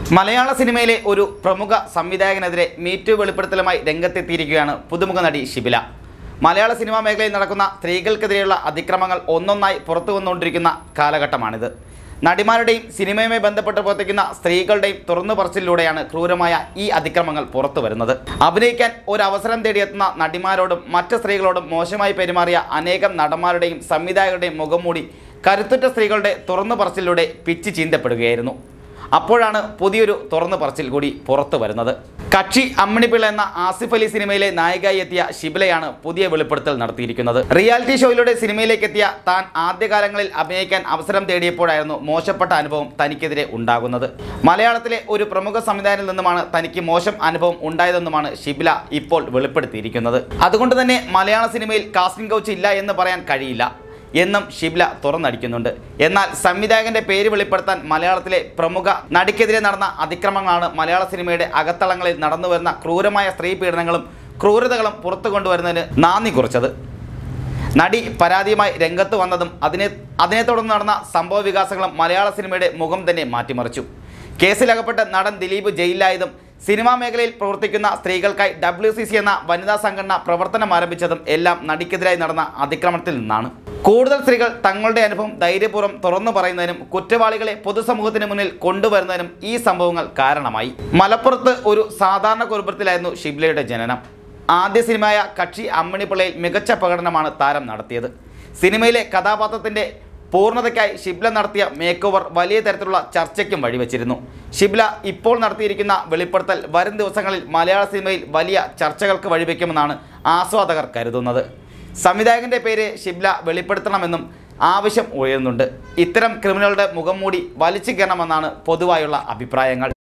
മലയാള സിനിമയിലെ ഒരു പ്രമുഖ സംവിധായകനെതിരെ മീറ്റു വെളിപ്പെടുത്തലുമായി രംഗത്തെത്തിയിരിക്കുകയാണ് പുതുമുഖ നടി ഷിബില മലയാള സിനിമാ മേഖലയിൽ നടക്കുന്ന സ്ത്രീകൾക്കെതിരെയുള്ള അതിക്രമങ്ങൾ ഒന്നൊന്നായി പുറത്തു വന്നുകൊണ്ടിരിക്കുന്ന കാലഘട്ടമാണിത് നടിമാരുടെയും സിനിമയുമായി ബന്ധപ്പെട്ട് പ്രവർത്തിക്കുന്ന സ്ത്രീകളുടെയും തുറന്നു പറച്ചിലൂടെയാണ് ക്രൂരമായ ഈ അതിക്രമങ്ങൾ പുറത്തു വരുന്നത് അഭിനയിക്കാൻ ഒരു അവസരം തേടിയെത്തുന്ന നടിമാരോടും മറ്റ് സ്ത്രീകളോടും മോശമായി പെരുമാറിയ അനേകം നടന്മാരുടെയും സംവിധായകരുടെയും മുഖംമൂടി കരുത്തുറ്റ സ്ത്രീകളുടെ തുറന്നു പറച്ചിലൂടെ പിച്ച് ചീന്തപ്പെടുകയായിരുന്നു അപ്പോഴാണ് പുതിയൊരു തുറന്നു പറച്ചിൽ കൂടി പുറത്തു വരുന്നത് കക്ഷി അമ്മിണിപ്പിള്ള എന്ന ആസിഫ് അലി സിനിമയിലെ നായികയായി എത്തിയ ഷിബിലയാണ് പുതിയ വെളിപ്പെടുത്തൽ നടത്തിയിരിക്കുന്നത് റിയാലിറ്റി ഷോയിലൂടെ സിനിമയിലേക്ക് എത്തിയ താൻ ആദ്യകാലങ്ങളിൽ അഭിനയിക്കാൻ അവസരം തേടിയപ്പോഴായിരുന്നു മോശപ്പെട്ട അനുഭവം തനിക്കെതിരെ ഉണ്ടാകുന്നത് മലയാളത്തിലെ ഒരു പ്രമുഖ സംവിധായകനിൽ നിന്നുമാണ് തനിക്ക് മോശം അനുഭവം ഉണ്ടായതെന്നുമാണ് ഷിബില ഇപ്പോൾ വെളിപ്പെടുത്തിയിരിക്കുന്നത് അതുകൊണ്ട് തന്നെ മലയാള സിനിമയിൽ കാസ്റ്റിംഗ് കൗച്ച് ഇല്ല എന്ന് പറയാൻ കഴിയില്ല എന്നും ഷിബ്ല തുറന്നടിക്കുന്നുണ്ട് എന്നാൽ സംവിധായകന്റെ പേര് വെളിപ്പെടുത്താൻ മലയാളത്തിലെ പ്രമുഖ നടിക്കെതിരെ നടന്ന അതിക്രമങ്ങളാണ് മലയാള സിനിമയുടെ അകത്തളങ്ങളിൽ നടന്നുവരുന്ന ക്രൂരമായ സ്ത്രീ പീഡനങ്ങളും ക്രൂരതകളും പുറത്തു കൊണ്ടുവരുന്നതിന് നാന്ദി കുറിച്ചത് നടി പരാതിയുമായി രംഗത്ത് വന്നതും അതിനെ അതിനെ തുടർന്ന് നടന്ന സംഭവ വികാസങ്ങളും മലയാള സിനിമയുടെ മുഖം തന്നെ മാറ്റിമറിച്ചു കേസിലകപ്പെട്ട് നടൻ ദിലീപ് ജയിലിലായതും സിനിമാ മേഖലയിൽ പ്രവർത്തിക്കുന്ന സ്ത്രീകൾക്കായി ഡബ്ല്യു സി സി എന്ന വനിതാ സംഘടന പ്രവർത്തനം ആരംഭിച്ചതും എല്ലാം നടിക്കെതിരായി നടന്ന അതിക്രമത്തിൽ നിന്നാണ് കൂടുതൽ സ്ത്രീകൾ തങ്ങളുടെ അനുഭവം ധൈര്യപൂർവ്വം തുറന്നു പറയുന്നതിനും കുറ്റവാളികളെ പൊതുസമൂഹത്തിന് മുന്നിൽ കൊണ്ടുവരുന്നതിനും ഈ സംഭവങ്ങൾ കാരണമായി മലപ്പുറത്ത് ഒരു സാധാരണ കുടുംബത്തിലായിരുന്നു ഷിബ്ലയുടെ ജനനം ആദ്യ സിനിമയായ കക്ഷി അമ്മിണിപ്പിള്ളയിൽ മികച്ച പ്രകടനമാണ് താരം നടത്തിയത് സിനിമയിലെ കഥാപാത്രത്തിൻ്റെ പൂർണ്ണതയ്ക്കായി ഷിബ്ല നടത്തിയ മേക്ക് ഓവർ വലിയ തരത്തിലുള്ള ചർച്ചയ്ക്കും വഴിവെച്ചിരുന്നു ഷിബ്ല ഇപ്പോൾ നടത്തിയിരിക്കുന്ന വെളിപ്പെടുത്തൽ വരും ദിവസങ്ങളിൽ മലയാള സിനിമയിൽ വലിയ ചർച്ചകൾക്ക് വഴിവെക്കുമെന്നാണ് ആസ്വാദകർ കരുതുന്നത് സംവിധായകൻ്റെ പേര് ഷിബ്ല വെളിപ്പെടുത്തണമെന്നും ആവശ്യം ഉയരുന്നുണ്ട് ഇത്തരം ക്രിമിനലുടെ മുഖം മൂടി വലിച്ചു കയറണമെന്നാണ് പൊതുവായുള്ള അഭിപ്രായങ്ങൾ